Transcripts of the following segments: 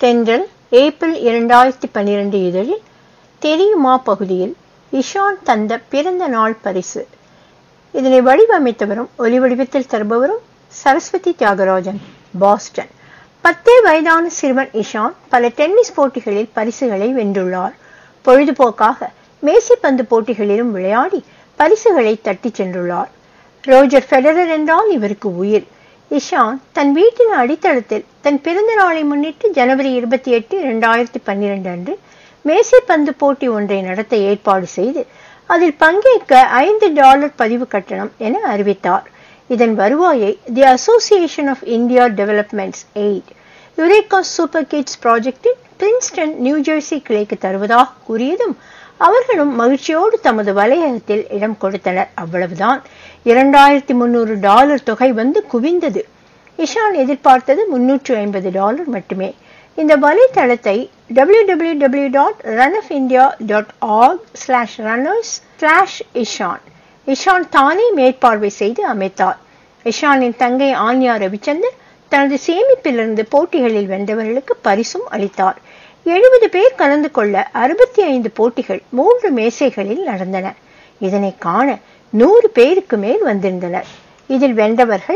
தென்றல் ஏப்ரல் இரண்டாயிரத்தி பன்னிரண்டு இதழில் தெரியுமா பகுதியில் இஷான் தந்த பிறந்த நாள் பரிசு இதனை வடிவமைத்தவரும் ஒலி வடிவத்தில் தருபவரும் சரஸ்வதி தியாகராஜன் பாஸ்டன் பத்தே வயதான சிறுவன் இஷான் பல டென்னிஸ் போட்டிகளில் பரிசுகளை வென்றுள்ளார் பொழுதுபோக்காக மேசிப்பந்து போட்டிகளிலும் விளையாடி பரிசுகளை தட்டிச் சென்றுள்ளார் ரோஜர் ஃபெடரர் என்றால் இவருக்கு உயிர் இஷான் தன் வீட்டின் அடித்தளத்தில் தன் பிறந்த நாளை முன்னிட்டு ஜனவரி இருபத்தி எட்டு இரண்டாயிரத்தி பன்னிரண்டு அன்று மேசைப்பந்து போட்டி ஒன்றை நடத்த ஏற்பாடு செய்து அதில் பங்கேற்க ஐந்து டாலர் பதிவு கட்டணம் என அறிவித்தார் இதன் வருவாயை the association of India developments aid Eureka super kids ப்ராஜெக்டில் பிரின்ஸ்டன் நியூஜெர்சி கிளைக்கு தருவதாக கூறியதும் அவர்களும் மகிழ்ச்சியோடு தமது வலையகத்தில் இடம் கொடுத்தனர் அவ்வளவுதான் இரண்டாயிரத்தி முன்னூறு டாலர் தொகை வந்து குவிந்தது இஷான் எதிர்பார்த்தது முன்னூற்று ஐம்பது டாலர் மட்டுமே இந்த வலைத்தளத்தை W W W dot run of India dot org slash runners slash Ishan Ishan தானே மேற்பார்வை செய்து அமைத்தார் இஷானின் தங்கை ஆன்யா ரவிச்சந்தர் தனது சேமிப்பிலிருந்து போட்டிகளில் வென்றவர்களுக்கு பரிசும் அளித்தார் எழுபது பேர் கலந்து கொள்ள அறுபத்தி ஐந்து போட்டிகள் மூன்று மேசைகளில் நடந்தன இதனை காண நூறு பேருக்கு மேல் வந்திருந்தனர் இதில் வென்றவர்கள்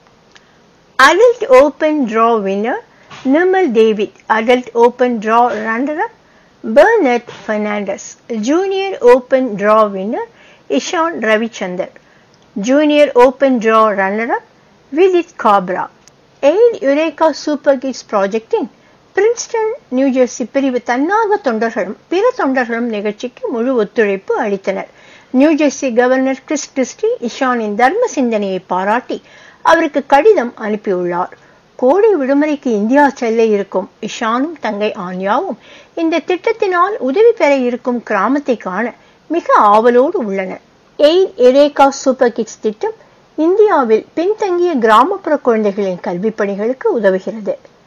adult open draw winner Nirmal David adult open draw runner up Bernet Fernandes junior open draw winner Ishan Ravichander junior open draw runner up Vidit Kabra aid Eureka super kids ப்ராஜெக்டின் பிரின்ஸ்டன் நியூஜெர்சி பிரிவு தன்னார்வ தொண்டர்களும் பிற தொண்டர்களும் நிகழ்ச்சிக்கு முழு ஒத்துழைப்பு அளித்தனர் நியூஜெர்சி கவர்னர் கிறிஸ் கிறிஸ்டி இஷானின் தர்ம சிந்தனையை பாராட்டி அவருக்கு கடிதம் அனுப்பியுள்ளார் கோடை விடுமுறைக்கு இந்தியா செல்ல இருக்கும் இஷானும் தங்கை ஆன்யாவும் இந்த திட்டத்தினால் உதவி பெற இருக்கும் கிராமத்தை காண மிக ஆவலோடு உள்ளனர் எய்ட் எரேகா சூப்பர் கிட்ஸ் திட்டம் இந்தியாவில் பின்தங்கிய கிராமப்புற குழந்தைகளின் கல்வி பணிகளுக்கு உதவுகிறது